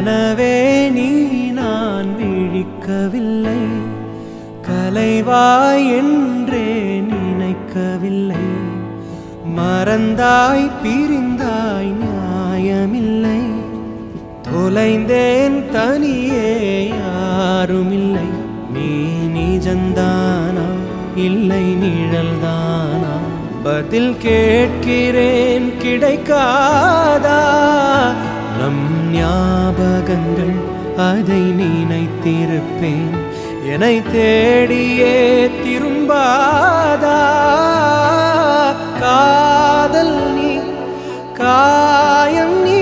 கனவே நீ நான் விழிக்கவில்லை கலைவாய் என்றே நினைக்கவில்லை மறந்தாய் பிரிந்தாய் நியாயமில்லை தொலைந்தேன் தனியே யாருமில்லை நீ நிஜந்தானா இல்லை நிழல்தானா பதில் கேட்கிறேன் கிடைக்காதா நம் ஞாபகங்கள் அதை நினைத்திருப்பேன் என்னை தேடியே திரும்பாதா காதல் நீ காயம் நீ